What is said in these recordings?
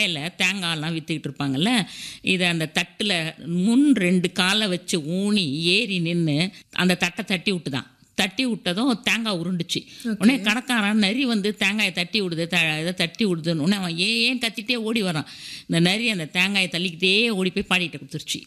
கடையில் தேங்காயெல்லாம் விற்றுக்கிட்டு இருப்பாங்கல்ல இதை அந்த தட்டில் முன் ரெண்டு காலை வச்சு ஊனி ஏறி நின்று அந்த தட்டை தட்டி விட்டுதான் தட்டி விட்டதும் தேங்காய் உருண்டுச்சு உடனே கடைக்காரன் நரி வந்து தேங்காயை தட்டி விடுது த இதை தட்டி விடுதுன்னு உடனே அவன் ஏன் ஏன் கத்திட்டே ஓடி வரான் இந்த நரி அந்த தேங்காயை தள்ளிக்கிட்டே ஓடி போய் பாடிட்டு கொடுத்துருச்சு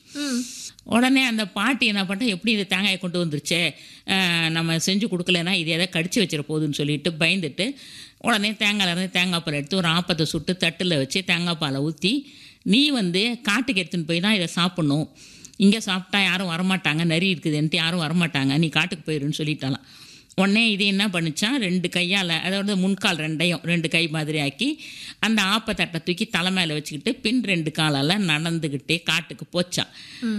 உடனே அந்த பாட்டி என்ன பண்ணிட்டா எப்படி இந்த தேங்காயை கொண்டு வந்துருச்சே அஹ் நம்ம செஞ்சு கொடுக்கலன்னா இது எதை கடிச்சு வச்சிட போகுதுன்னு சொல்லிட்டு பயந்துட்டு உடனே தேங்காயில இருந்து தேங்காய் பால் எடுத்து ஒரு ஆப்பத்தை சுட்டு தட்டில் வச்சு தேங்காய் பாலை ஊற்றி நீ வந்து காட்டுக்கு எடுத்துன்னு போய் தான் இதை சாப்பிட்ணும் இங்கே சாப்பிட்டா யாரும் வரமாட்டாங்க நரி இருக்குதுன்ட்டு யாரும் வரமாட்டாங்க நீ காட்டுக்கு போயிருன்னு சொல்லிட்டாலாம் உடனே இது என்ன பண்ணுச்சான் ரெண்டு கையால் அதாவது முன்கால் ரெண்டையும் ரெண்டு கை மாதிரி ஆக்கி அந்த ஆப்பத்தட்டை தூக்கி தலை மேலே வச்சுக்கிட்டு பின் ரெண்டு காலால் நடந்துக்கிட்டே காட்டுக்கு போச்சான்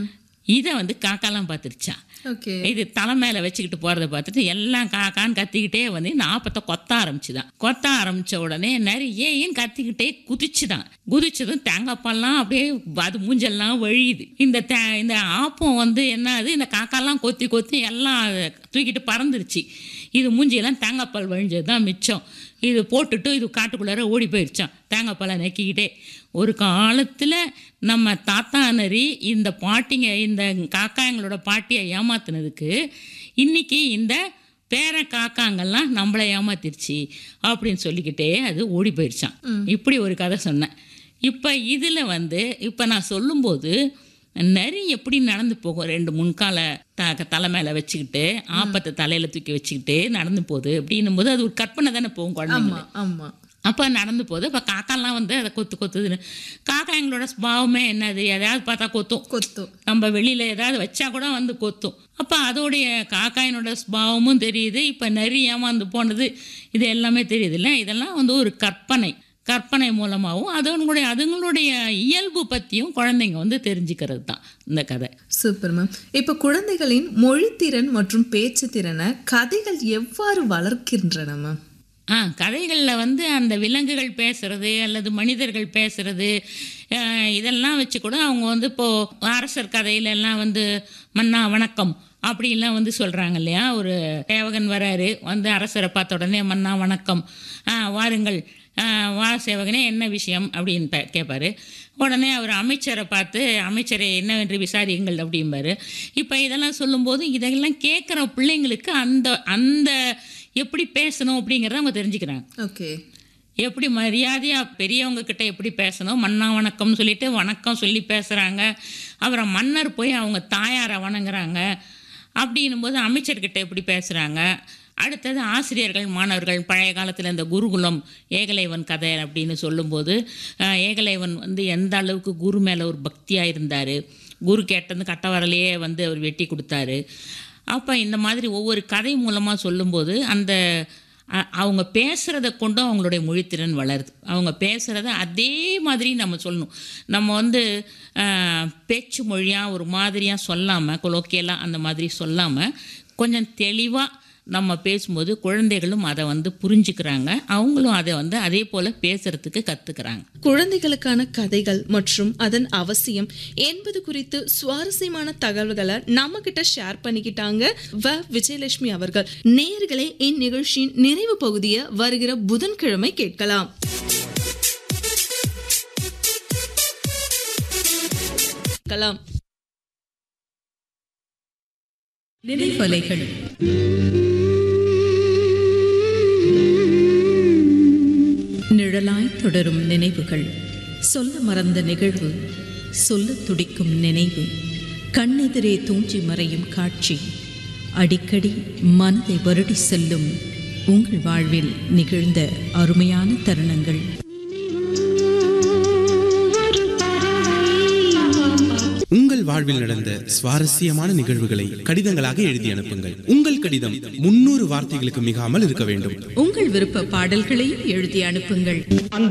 இதை வந்து காக்காலாம் பார்த்துருச்சான் ஓகே இது தலை மேலே வச்சுக்கிட்டு போகிறத பார்த்துட்டு எல்லாம் காக்கான்னு கத்திக்கிட்டே வந்து இந்த ஆப்பத்தை கொத்த ஆரம்பிச்சுதான் கொத்த ஆரம்பித்த உடனே நிறைய ஏன் கத்திக்கிட்டே குதிச்சுதான் குதிச்சதும் தேங்காய் பால்லாம் அப்படியே அது மூஞ்செல்லாம் வழியுது இந்த தே இந்த ஆப்பம் வந்து என்ன ஆகுது இந்த காக்காலாம் கொத்தி கொத்தி எல்லாம் அதை தூக்கிட்டு பறந்துருச்சு இது மூஞ்சியெல்லாம் தேங்காய் பால் வழிஞ்சது தான் மிச்சம் இது போட்டுட்டு இது காட்டுக்குள்ளார ஓடி போயிடுச்சான் தேங்காய் பாலை நக்கிக்கிட்டே ஒரு காலத்தில் நம்ம தாத்தா நரி இந்த பாட்டிங்க இந்த காக்கா எங்களோட பாட்டியை ஏமாத்துனதுக்கு இன்னைக்கு இந்த பேர காக்காங்கெல்லாம் நம்மளை ஏமாத்திருச்சு அப்படின்னு சொல்லிக்கிட்டே அது ஓடி போயிடுச்சான் இப்படி ஒரு கதை சொன்னேன் இப்போ இதில் வந்து இப்போ நான் சொல்லும்போது நரி எப்படி நடந்து போகும் ரெண்டு முன்கால த தலை மேலே வச்சுக்கிட்டு ஆப்பத்தை தலையில் தூக்கி வச்சுக்கிட்டு நடந்து போகுது அப்படின்னும் போது அது ஒரு கற்பனை தானே போகும் குழந்தைங்க ஆமா ஆமா அப்போ நடந்து போகுது இப்போ காக்காலாம் வந்து அதை கொத்து கொத்துதுன்னு காக்கா எங்களோட ஸ்பாவமே என்னது எதையாவது பார்த்தா கொத்தும் கொத்து நம்ம வெளியில் ஏதாவது வச்சா கூட வந்து கொத்தும் அப்போ அதோடைய காக்காயினோட ஸ்பாவமும் தெரியுது இப்போ நரி ஏமாந்து போனது இது எல்லாமே தெரியுதுல்ல இதெல்லாம் வந்து ஒரு கற்பனை கற்பனை மூலமாகவும் அதனுடைய அதுங்களுடைய இயல்பு பற்றியும் குழந்தைங்க வந்து தெரிஞ்சுக்கிறது தான் இந்த கதை சூப்பர் மேம் இப்போ குழந்தைகளின் மொழித்திறன் மற்றும் பேச்சு திறனை கதைகள் எவ்வாறு வளர்க்கின்றன மேம் ஆ கதைகளில் வந்து அந்த விலங்குகள் பேசுறது அல்லது மனிதர்கள் பேசுறது அஹ், இதெல்லாம் வச்சு கூட அவங்க வந்து இப்போது அரசர் கதையில எல்லாம் வந்து மன்னா வணக்கம் அப்படிலாம் வந்து சொல்கிறாங்க இல்லையா ஒரு சேவகன் வராரு வந்து அரசரை பார்த்த உடனே மன்னா வணக்கம் ஆ, வாருங்கள் ஆ, வா சேவகனே என்ன விஷயம் அப்படின்னு பே- கேட்பாரு உடனே அவர் அமைச்சரை பார்த்து அமைச்சரை என்னவென்று விசாரியுங்கள் அப்படிம்பாரு இப்போ இதெல்லாம் சொல்லும்போது இதெல்லாம் கேட்குற பிள்ளைங்களுக்கு அந்த அந்த எப்படி பேசணும் அப்படிங்கிறத அவங்க தெரிஞ்சுக்கிறாங்க ஓகே எப்படி மரியாதையாக பெரியவங்க கிட்ட எப்படி பேசணும் மன்னா வணக்கம்னு சொல்லிட்டு வணக்கம் சொல்லி பேசுகிறாங்க அப்புறம் மன்னர் போய் அவங்க தாயாரை வணங்குறாங்க அப்படின்னும் போது அமைச்சர்கிட்ட எப்படி பேசுகிறாங்க அடுத்தது ஆசிரியர்கள் மாணவர்கள் பழைய காலத்தில் இந்த குருகுலம் ஏகலைவன் கதை அப்படின்னு சொல்லும்போது அஹ், ஏகலைவன் வந்து எந்த அளவுக்கு குரு மேலே ஒரு பக்தியாக இருந்தார் குரு கேட்டது கட்டவரலையே வந்து அவர் வெட்டி கொடுத்தாரு அப்போ இந்த மாதிரி ஒவ்வொரு கதை மூலமாக சொல்லும்போது அந்த அ- அவங்க பேசுகிறத கொண்டும் அவங்களுடைய மொழித்திறன் வளருது அவங்க பேசுகிறத அதே மாதிரி நம்ம சொல்லணும் நம்ம வந்து அஹ், பேச்சு மொழியாக ஒரு மாதிரியாக சொல்லாமல் கொலோக்கியலாக அந்த மாதிரி சொல்லாமல் கொஞ்சம் தெளிவாக நம்ம பேசும்போது குழந்தைகளும் அதை வந்து புரிஞ்சுக்கிறாங்க அவங்களும் அதை வந்து அதே போல் பேசுகிறதுக்கு கற்றுக்கிறாங்க குழந்தைகளுக்கான கதைகள் மற்றும் அதன் அவசியம் என்பது குறித்து சுவாரஸ்யமான தகவல்களை நம்ம கிட்ட ஷேர் பண்ணிக்கிட்டாங்க வ விஜயலட்சுமி அவர்கள் நேயர்களே இந்நிகழ்ச்சியின் நிறைவு பகுதியை வருகிற புதன்கிழமை கேட்கலாம் கேட்கலாம் நினைவலைகள் நிழலாய் தொடரும் நினைவுகள் சொல்ல மறந்த நிகழ்வு சொல்ல துடிக்கும் நினைவு கண்ணெதிரே தூஞ்சி மறையும் காட்சி அடிக்கடி மனதை வருடி செல்லும் உங்கள் வாழ்வில் நிகழ்ந்த அருமையான தருணங்கள் உங்கள் வாழ்வில் நடந்த சுவாரஸ்யமான நிகழ்வுகளை கடிதங்களாக எழுதி அனுப்புங்கள் உங்கள் கடிதம் முன்னூறு வார்த்தைகளுக்கு மிகாமல் இருக்க வேண்டும் உங்கள் விருப்ப பாடல்களையும் எழுதி அனுப்புங்கள்